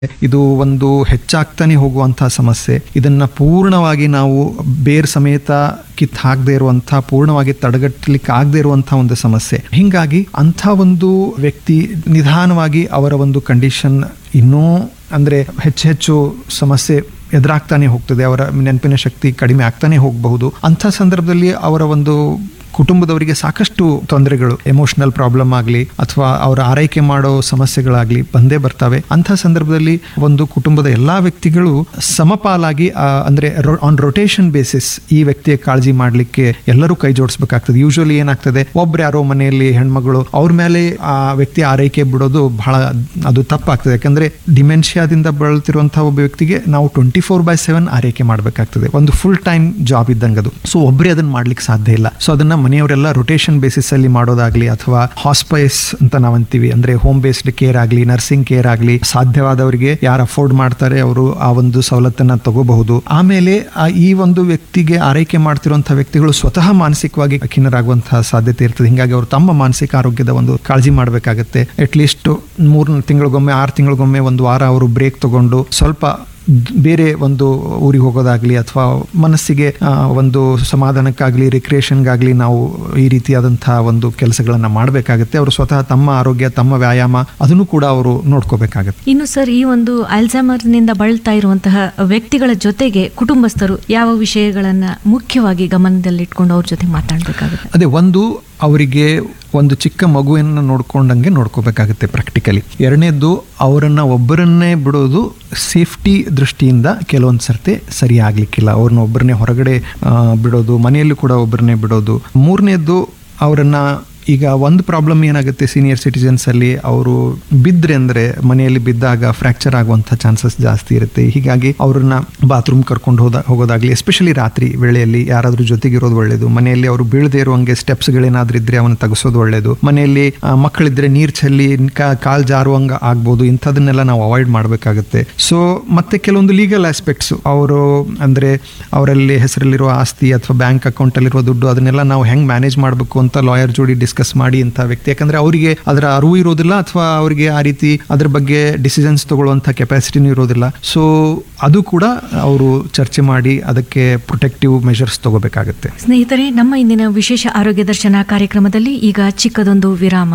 ಇದು ಒಂದು ಹೆಚ್ಚಾಗ್ತಾನೆ ಹೋಗುವಂತಹ ಸಮಸ್ಯೆ ಇದನ್ನ ಪೂರ್ಣವಾಗಿ ನಾವು ಬೇರ್ ಸಮೇತ ಕಿತ್ ಹಾಕದೇ ಇರುವಂತಹ ಪೂರ್ಣವಾಗಿ ತಡೆಗಟ್ಟಲಿಕ್ಕೆ ಆಗದೆ ಇರುವಂತಹ ಒಂದು ಸಮಸ್ಯೆ ಹಿಂಗಾಗಿ ಅಂಥ ಒಂದು ವ್ಯಕ್ತಿ ನಿಧಾನವಾಗಿ ಅವರ ಒಂದು ಕಂಡೀಷನ್ ಇನ್ನೂ ಅಂದ್ರೆ ಹೆಚ್ಚು ಹೆಚ್ಚು ಸಮಸ್ಯೆ ಎದುರಾಗ್ತಾನೆ ಹೋಗ್ತದೆ ಅವರ ನೆನಪಿನ ಶಕ್ತಿ ಕಡಿಮೆ ಆಗ್ತಾನೆ ಹೋಗಬಹುದು ಅಂಥ ಸಂದರ್ಭದಲ್ಲಿ ಅವರ ಒಂದು ಕುಟುಂಬದವರಿಗೆ ಸಾಕಷ್ಟು ತೊಂದರೆಗಳು ಎಮೋಷನಲ್ ಪ್ರಾಬ್ಲಮ್ ಆಗಲಿ ಅಥವಾ ಅವರ ಆರೈಕೆ ಮಾಡೋ ಸಮಸ್ಯೆಗಳಾಗಲಿ ಬಂದೇ ಬರ್ತವೆ ಅಂಥ ಸಂದರ್ಭದಲ್ಲಿ ಒಂದು ಕುಟುಂಬದ ಎಲ್ಲಾ ವ್ಯಕ್ತಿಗಳು ಸಮಪಾಲಾಗಿ ಆ, ಅಂದ್ರೆ ಆನ್ ರೊಟೇಷನ್ ಬೇಸಿಸ್ ಈ ವ್ಯಕ್ತಿಯ ಕಾಳಜಿ ಮಾಡಲಿಕ್ಕೆ ಎಲ್ಲರೂ ಕೈ ಜೋಡಿಸ್ಬೇಕಾಗ್ತದೆ ಯೂಶುವಲಿ ಏನಾಗ್ತದೆ ಒಬ್ರು ಯಾರೋ ಮನೆಯಲ್ಲಿ ಹೆಣ್ಮಗಳು ಅವ್ರ ಮೇಲೆ ಆ ವ್ಯಕ್ತಿ ಆರೈಕೆ ಬಿಡೋದು ಬಹಳ ಅದು ತಪ್ಪಾಗ್ತದೆ ಯಾಕಂದ್ರೆ ಡಿಮೆನ್ಷಿಯಾದಿಂದ ಬಳಲ್ತಿರುವಂತಹ ಒಬ್ಬ ವ್ಯಕ್ತಿಗೆ ನಾವು ಟ್ವೆಂಟಿ ಫೋರ್ ಬೈ ಸೆವೆನ್ ಆರೈಕೆ ಮಾಡಬೇಕಾಗ್ತದೆ ಒಂದು ಫುಲ್ ಟೈಮ್ ಜಾಬ್ ಇದ್ದಂಗೆ ಅದು ಸೊ ಒಬ್ಬರೇ ಅದನ್ನ ಮಾಡ್ಲಿಕ್ಕೆ ಸಾಧ್ಯ ಇಲ್ಲ ಸೊ ಅದನ್ನ ಮನೆಯವರೆಲ್ಲ ರೊಟೇಷನ್ ಬೇಸಿಸ್ ಅಲ್ಲಿ ಮಾಡೋದಾಗ್ಲಿ ಅಥವಾ ಹಾಸ್ಪೈಸ್ ಅಂತ ನಾವಂತೀವಿ ಅಂದ್ರೆ ಹೋಮ್ ಬೇಸ್ಡ್ ಕೇರ್ ಆಗಲಿ ನರ್ಸಿಂಗ್ ಕೇರ್ ಆಗಲಿ ಸಾಧ್ಯವಾದವರಿಗೆ ಯಾರು ಅಫೋರ್ಡ್ ಮಾಡ್ತಾರೆ ಅವರು ಆ ಒಂದು ಸವಲತ್ತನ್ನ ತಗೋಬಹುದು ಆಮೇಲೆ ಆ ಈ ಒಂದು ವ್ಯಕ್ತಿಗೆ ಆರೈಕೆ ಮಾಡ್ತಿರುವಂತಹ ವ್ಯಕ್ತಿಗಳು ಸ್ವತಃ ಮಾನಸಿಕವಾಗಿ ಖಿನ್ನರಾಗುವಂತಹ ಸಾಧ್ಯತೆ ಇರ್ತದೆ ಹಿಂಗಾಗಿ ಅವರು ತಮ್ಮ ಮಾನಸಿಕ ಆರೋಗ್ಯದ ಒಂದು ಕಾಳಜಿ ಮಾಡಬೇಕಾಗತ್ತೆ ಅಟ್ಲೀಸ್ಟ್ ಮೂರು ತಿಂಗಳಿಗೊಮ್ಮೆ ಆರು ತಿಂಗಳಿಗೊಮ್ಮೆ ಒಂದು ವಾರ ಅವರು ಬ್ರೇಕ್ ತಗೊಂಡು ಸ್ವಲ್ಪ ಬೇರೆ ಒಂದು ಊರಿಗೆ ಹೋಗೋದಾಗ್ಲಿ ಅಥವಾ ಮನಸ್ಸಿಗೆ ಆ, ಒಂದು ಸಮಾಧಾನಕ್ಕಾಗ್ಲಿ ರಿಕ್ರಿಯೇಷನ್ಗಾಗ್ಲಿ ನಾವು ಈ ರೀತಿಯಾದಂತಹ ಒಂದು ಕೆಲಸಗಳನ್ನ ಮಾಡಬೇಕಾಗುತ್ತೆ ಅವರು ಸ್ವತಃ ತಮ್ಮ ಆರೋಗ್ಯ ತಮ್ಮ ವ್ಯಾಯಾಮ ಅದನ್ನು ಕೂಡ ಅವರು ನೋಡ್ಕೋಬೇಕಾಗತ್ತೆ ಇನ್ನು ಸರ್ ಈ ಒಂದು ಅಲ್ಝೈಮರ್ನಿಂದ ಬಳಲ್ತಾ ಇರುವಂತಹ ವ್ಯಕ್ತಿಗಳ ಜೊತೆಗೆ ಕುಟುಂಬಸ್ಥರು ಯಾವ ವಿಷಯಗಳನ್ನ ಮುಖ್ಯವಾಗಿ ಗಮನದಲ್ಲಿಟ್ಕೊಂಡು ಅವ್ರ ಜೊತೆ ಮಾತಾಡಬೇಕಾಗುತ್ತೆ ಅದೇ ಒಂದು ಅವರಿಗೆ ಒಂದು ಚಿಕ್ಕ ಮಗುವನ್ನು ನೋಡ್ಕೊಂಡಂಗೆ ನೋಡ್ಕೋಬೇಕಾಗುತ್ತೆ ಪ್ರಾಕ್ಟಿಕಲಿ ಎರಡನೇದ್ದು ಅವರನ್ನ ಒಬ್ಬರನ್ನೇ ಬಿಡೋದು ಸೇಫ್ಟಿ ದೃಷ್ಟಿಯಿಂದ ಕೆಲವೊಂದು ಸರ್ತಿ ಸರಿ ಆಗ್ಲಿಕ್ಕಿಲ್ಲ ಅವ್ರನ್ನ ಒಬ್ಬರನ್ನೇ ಹೊರಗಡೆ ಆ, ಬಿಡೋದು ಮನೆಯಲ್ಲೂ ಕೂಡ ಒಬ್ಬರನ್ನೇ ಬಿಡೋದು ಮೂರನೇದ್ದು ಅವರನ್ನ ಈಗ ಒಂದು ಪ್ರಾಬ್ಲಮ್ ಏನಾಗುತ್ತೆ ಸೀನಿಯರ್ ಸಿಟಿಜನ್ಸ್ ಅಲ್ಲಿ ಅವರು ಬಿದ್ದರೆ ಅಂದ್ರೆ ಮನೆಯಲ್ಲಿ ಬಿದ್ದಾಗ ಫ್ರಾಕ್ಚರ್ ಆಗುವಂಥ ಚಾನ್ಸಸ್ ಜಾಸ್ತಿ ಇರುತ್ತೆ ಹೀಗಾಗಿ ಅವ್ರನ್ನ ಬಾತ್ರೂಮ್ ಕರ್ಕೊಂಡು ಹೋದ ಹೋಗೋದಾಗ್ಲಿ ಎಸ್ಪೆಷಲಿ ರಾತ್ರಿ ವೇಳೆಯಲ್ಲಿ ಯಾರಾದ್ರೂ ಜೊತೆಗಿರೋದು ಒಳ್ಳೇದು ಮನೆಯಲ್ಲಿ ಅವರು ಬೀಳದೇ ಇರುವಂಗೆ ಸ್ಟೆಪ್ಸ್ಗಳೇನಾದ್ರೂ ಇದ್ರೆ ಅವನ್ನ ತೆಗೆಸೋದು ಒಳ್ಳೇದು ಮನೆಯಲ್ಲಿ ಆ, ಮಕ್ಕಳಿದ್ರೆ ನೀರ್ ಚೆಲ್ಲಿ ಕಾ- ಕಾಲ್ ಜಾರುವಂಗ ಆಗ್ಬೋದು ಇಂಥದನ್ನೆಲ್ಲ ನಾವು ಅವಾಯ್ಡ್ ಮಾಡಬೇಕಾಗುತ್ತೆ ಸೊ ಮತ್ತೆ ಕೆಲವೊಂದು ಲೀಗಲ್ ಆಸ್ಪೆಕ್ಟ್ಸ್ ಅವರು ಅಂದ್ರೆ ಅವರಲ್ಲಿ ಹೆಸರಲ್ಲಿರುವ ಆಸ್ತಿ ಅಥವಾ ಬ್ಯಾಂಕ್ ಅಕೌಂಟ್ ಅಲ್ಲಿರುವ ದುಡ್ಡು ಅದನ್ನೆಲ್ಲ ನಾವು ಹೆಂಗ್ ಮ್ಯಾನೇಜ್ ಮಾಡಬೇಕು ಅಂತ ಲಾಯರ್ ಜೋಡಿ ಡಿಸ್ಕಸ್ ಮಾಡಿ ಅಂತ ವ್ಯಕ್ತಿ ಯಾಕಂದ್ರೆ ಅವರಿಗೆ ಅದರ ಅರಿವು ಇರೋದಿಲ್ಲ ಅಥವಾ ಅವರಿಗೆ ಆ ರೀತಿ ಅದ್ರ ಬಗ್ಗೆ ಡಿಸಿಷನ್ಸ್ ತಗೊಳ್ಳುವಂಥ ಕೆಪಾಸಿಟಿನೂ ಇರೋದಿಲ್ಲ ಸೊ ಅದು ಕೂಡ ಅವರು ಚರ್ಚೆ ಮಾಡಿ ಅದಕ್ಕೆ ಪ್ರೊಟೆಕ್ಟಿವ್ ಮೆಷರ್ಸ್ ತಗೋಬೇಕಾಗುತ್ತೆ ಸ್ನೇಹಿತರೆ ನಮ್ಮ ಇಂದಿನ ವಿಶೇಷ ಆರೋಗ್ಯ ದರ್ಶನ ಕಾರ್ಯಕ್ರಮದಲ್ಲಿ ಈಗ ಚಿಕ್ಕದೊಂದು ವಿರಾಮ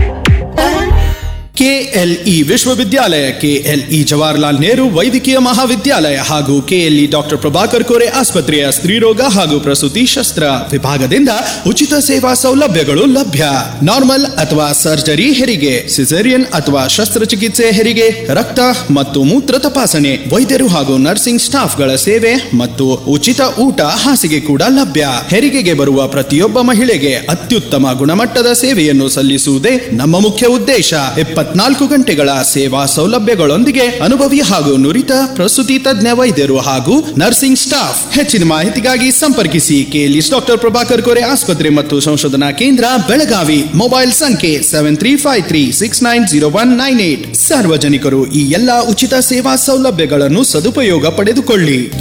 ಕೆಎಲ್ಇ ವಿಶ್ವವಿದ್ಯಾಲಯ ಕೆಎಲ್ಇ ಜವಾಹರ್ಲಾಲ್ ನೆಹರು ವೈದ್ಯಕೀಯ ಮಹಾವಿದ್ಯಾಲಯ ಹಾಗೂ ಕೆಎಲ್ಇ ಡಾಕ್ಟರ್ ಪ್ರಭಾಕರ್ ಕೋರೆ ಆಸ್ಪತ್ರೆಯ ಸ್ತ್ರೀರೋಗ ಹಾಗೂ ಪ್ರಸೂತಿ ಶಸ್ತ್ರ ವಿಭಾಗದಿಂದ ಉಚಿತ ಸೇವಾ ಸೌಲಭ್ಯಗಳು ಲಭ್ಯ ನಾರ್ಮಲ್ ಅಥವಾ ಸರ್ಜರಿ ಹೆರಿಗೆ ಸಿಸೇರಿಯನ್ ಅಥವಾ ಶಸ್ತ್ರಚಿಕಿತ್ಸೆ ಹೆರಿಗೆ ರಕ್ತ ಮತ್ತು ಮೂತ್ರ ತಪಾಸಣೆ ವೈದ್ಯರು ಹಾಗೂ ನರ್ಸಿಂಗ್ ಸ್ಟಾಫ್ಗಳ ಸೇವೆ ಮತ್ತು ಉಚಿತ ಊಟ ಹಾಸಿಗೆ ಕೂಡ ಲಭ್ಯ ಹೆರಿಗೆಗೆ ಬರುವ ಪ್ರತಿಯೊಬ್ಬ ಮಹಿಳೆಗೆ ಅತ್ಯುತ್ತಮ ಗುಣಮಟ್ಟದ ಸೇವೆಯನ್ನು ಸಲ್ಲಿಸುವುದೇ ನಮ್ಮ ಮುಖ್ಯ ಉದ್ದೇಶ ಇಪ್ಪತ್ನಾಲ್ಕು ಗಂಟೆಗಳ ಸೇವಾ ಸೌಲಭ್ಯಗಳೊಂದಿಗೆ ಅನುಭವಿ ಹಾಗೂ ನುರಿತ ಪ್ರಸೂತಿ ತಜ್ಞ ವೈದ್ಯರು ಹಾಗೂ ನರ್ಸಿಂಗ್ ಸ್ಟಾಫ್ ಹೆಚ್ಚಿನ ಮಾಹಿತಿಗಾಗಿ ಸಂಪರ್ಕಿಸಿ ಕೆಎಲ್ಇಸ್ ಡಾಕ್ಟರ್ ಪ್ರಭಾಕರ್ ಕೋರೆ ಆಸ್ಪತ್ರೆ ಮತ್ತು ಸಂಶೋಧನಾ ಕೇಂದ್ರ ಬೆಳಗಾವಿ ಮೊಬೈಲ್ ಸಂಖ್ಯೆ seven three five three six nine zero one nine eight ಸಾರ್ವಜನಿಕರು ಈ ಎಲ್ಲಾ ಉಚಿತ ಸೇವಾ ಸೌಲಭ್ಯಗಳನ್ನು ಸದುಪಯೋಗ ಪಡೆದುಕೊಳ್ಳಿ